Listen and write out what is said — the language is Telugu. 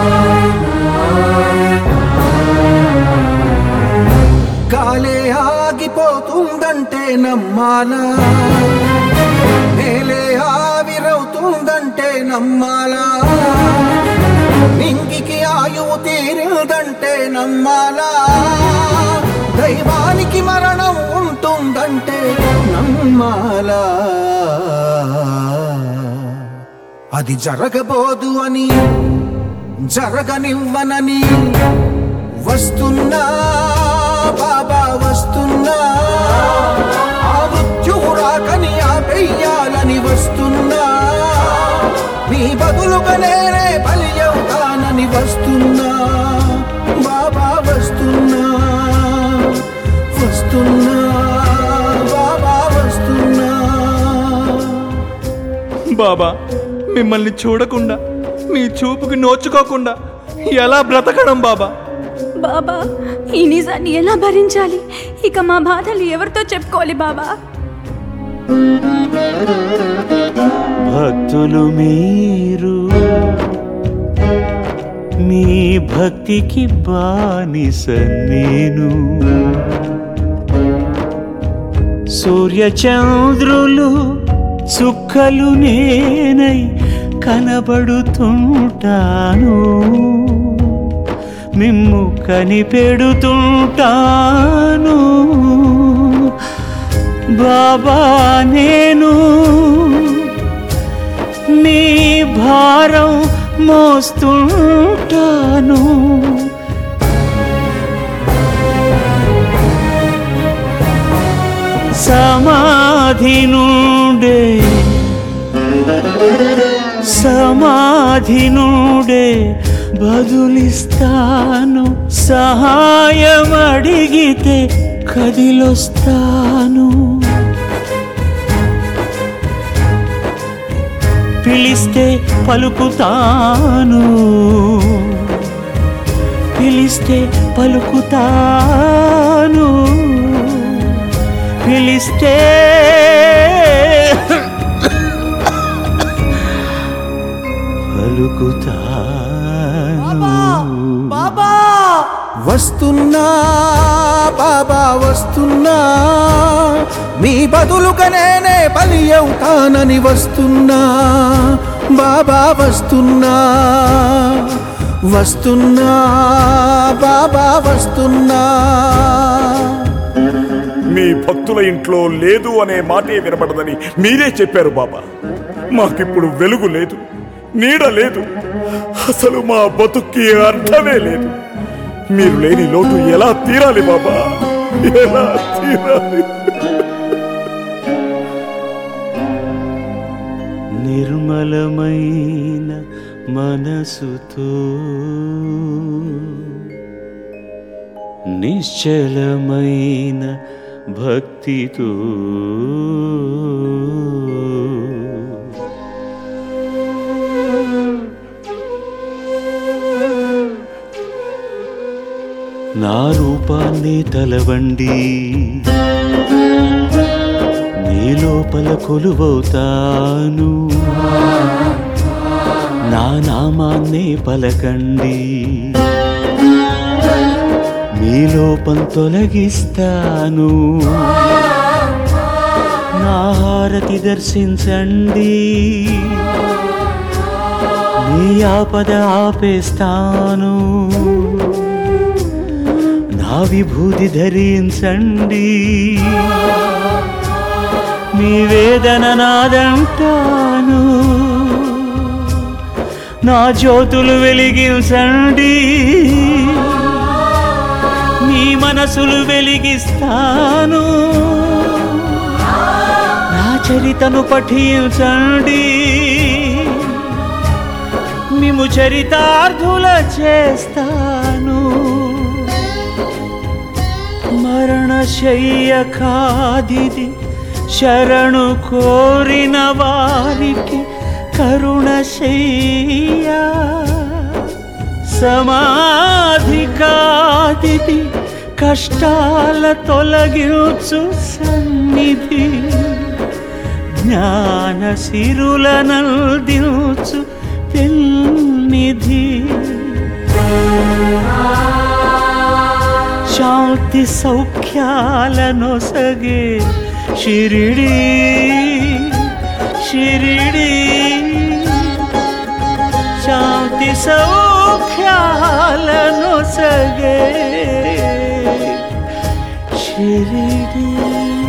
గాలే ఆగిపోతుందంటే నమ్మాలా నేలే ఆవిరవుతుందంటే నమ్మాలా నింగికి ఆయువు తీరిందంటే నమ్మాలా దైవానికి మరణం ఉంటుందంటే నమ్మాలా అది జరగబోదు అని జరగనివ్వనని వస్తున్నా బాబా వస్తున్నా ఆ మృత్యువు రాకని ఆపెయ్యాలని వస్తున్నా మీ బదులుగా నేనే బలి అవుతానని వస్తున్నా బాబా వస్తున్నా వస్తున్నా బాబా వస్తున్నా బాబా మిమ్మల్ని చూడకుండా మీ చూపుకి నోచుకోకుండా ఎలా బ్రతకడం బాబా బాబా ఈ నిజాన్ని ఎలా భరించాలి ఇక మా బాధలు ఎవరితో చెప్పుకోవాలి బాబా భక్తులు మీరు మీ భక్తికి బానిస నేను సూర్యచంద్రులు చుక్కలు నేనై కనబడుతుంటాను మిమ్ము కనిపెడుతుంటాను బాబా నేను మీ భారం మోస్తుంటాను సమాధి నుండే సమాధి నుండే బదులిస్తాను సహాయం అడిగితే కదిలొస్తాను పిలిస్తే పలుకుతాను పిలిస్తే పలుకుతాను పిలిస్తే పలుకుతాను వస్తున్నా బాబా వస్తున్నా మీ బదులుగా నేనే బలి అవుతానని వస్తున్నా బాబా వస్తున్నా వస్తున్నా బాబా వస్తున్నా మీ భక్తుల ఇంట్లో లేదు అనే మాటే వినపడదని మీరే చెప్పారు బాబా మాకిప్పుడు వెలుగు లేదు నీడ లేదు అసలు మా బతుక్కి అర్థమే లేదు మీరు లేని లోటు ఎలా తీరాలి బాబా ఎలా తీరాలి నిర్మలమైన మనసుతో నిశ్చలమైన భక్తితో నా రూపాన్ని తలవండి నీ లోపల కొలువవుతాను నా నామాన్నే పలకండి మీ లోపం తొలగిస్తాను నా హారతి దర్శించండి మీ ఆపద ఆపేస్తాను నా విభూతి ధరించండి మీ వేదన నాదంటాను నా జ్యోతులు వెలిగించండి మీ మనసులు వెలిగిస్తాను నా చరితను పఠించండి మిము చరితార్థుల చేస్తాను మరణశయ్య కాదిది శరణు కోరిన వారికి కరుణశయ్య సమాధి కాదిది కష్టాల తొలగించు సన్నిధి జ్ఞాన సిరులనందించు పెన్నిధి శాంతి సౌఖ్యాలను సగే షిరిడి షిరిడి శాంతి సౌఖ్యాలను సగే షిరిడి